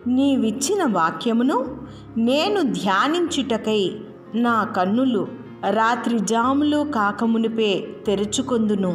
నీవిచ్చిన వాక్యమును నేను ధ్యానించుటకై నా కన్నులు రాత్రి జాములు కాకమునిపే తెరుచుకొందును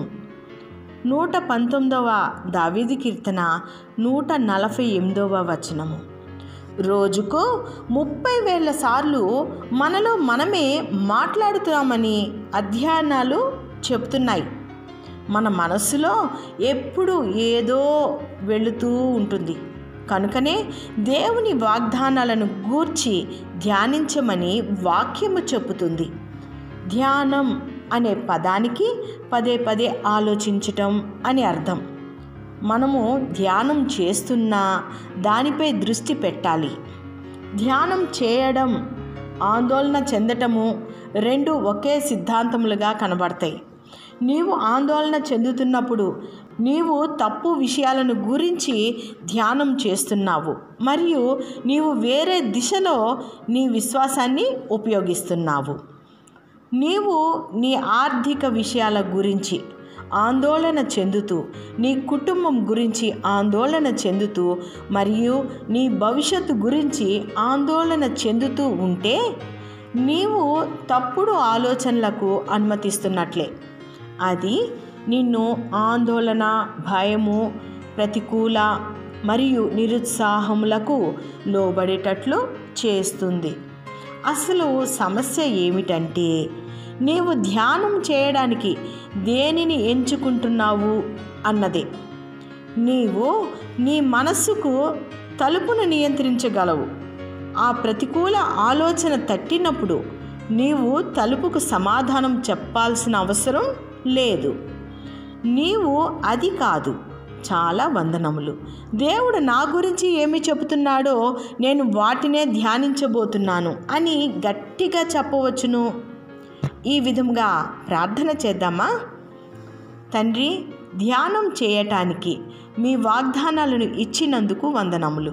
నూట పంతొమ్మిదవ దావీది కీర్తన నూట నలభై ఎనిమిదవ వచనము రోజుకు ముప్పై వేల సార్లు మనలో మనమే మాట్లాడుతున్నామని అధ్యయనాలు చెప్తున్నాయి మన మనస్సులో ఎప్పుడు ఏదో వెళుతూ ఉంటుంది కనుకనే దేవుని వాగ్దానాలను గూర్చి ధ్యానించమని వాక్యము చెబుతుంది ధ్యానం అనే పదానికి పదే పదే ఆలోచించటం అని అర్థం మనము ధ్యానం చేస్తున్నా దానిపై దృష్టి పెట్టాలి ధ్యానం చేయడం ఆందోళన చెందటము రెండు ఒకే సిద్ధాంతములుగా కనబడతాయి నీవు ఆందోళన చెందుతున్నప్పుడు నీవు తప్పు విషయాలను గురించి ధ్యానం చేస్తున్నావు మరియు నీవు వేరే దిశలో నీ విశ్వాసాన్ని ఉపయోగిస్తున్నావు నీవు నీ ఆర్థిక విషయాల గురించి ఆందోళన చెందుతూ నీ కుటుంబం గురించి ఆందోళన చెందుతూ మరియు నీ భవిష్యత్తు గురించి ఆందోళన చెందుతూ ఉంటే నీవు తప్పుడు ఆలోచనలకు అనుమతిస్తున్నట్లే అది నిన్ను ఆందోళన భయము ప్రతికూల మరియు నిరుత్సాహములకు లోబడేటట్లు చేస్తుంది అసలు సమస్య ఏమిటంటే నీవు ధ్యానం చేయడానికి దేనిని ఎంచుకుంటున్నావు అన్నదే నీవు నీ మనస్సుకు తలుపును నియంత్రించగలవు ఆ ప్రతికూల ఆలోచన తట్టినప్పుడు నీవు తలుపుకు సమాధానం చెప్పాల్సిన అవసరం లేదు నీవు అది కాదు చాలా వందనములు దేవుడు నా గురించి ఏమి చెబుతున్నాడో నేను వాటినే ధ్యానించబోతున్నాను అని గట్టిగా చెప్పవచ్చును ఈ విధంగా ప్రార్థన చేద్దామా తండ్రి ధ్యానం చేయటానికి మీ వాగ్దానాలను ఇచ్చినందుకు వందనములు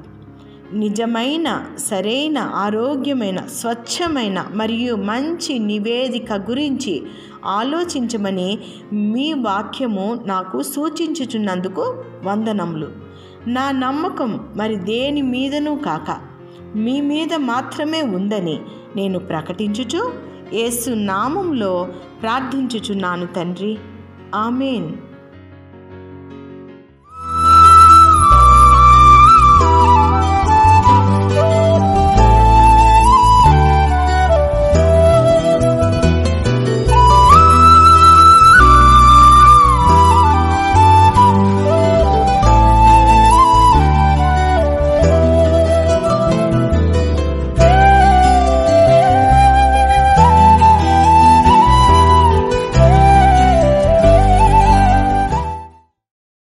నిజమైన సరైన ఆరోగ్యమైన స్వచ్ఛమైన మరియు మంచి నివేదిక గురించి ఆలోచించమని మీ వాక్యము నాకు సూచించుచున్నందుకు వందనములు నా నమ్మకం మరి దేని మీదనూ కాక మీ మీద మాత్రమే ఉందని నేను ప్రకటించుచు యేసు నామంలో ప్రార్థించుచున్నాను తండ్రి ఆమెన్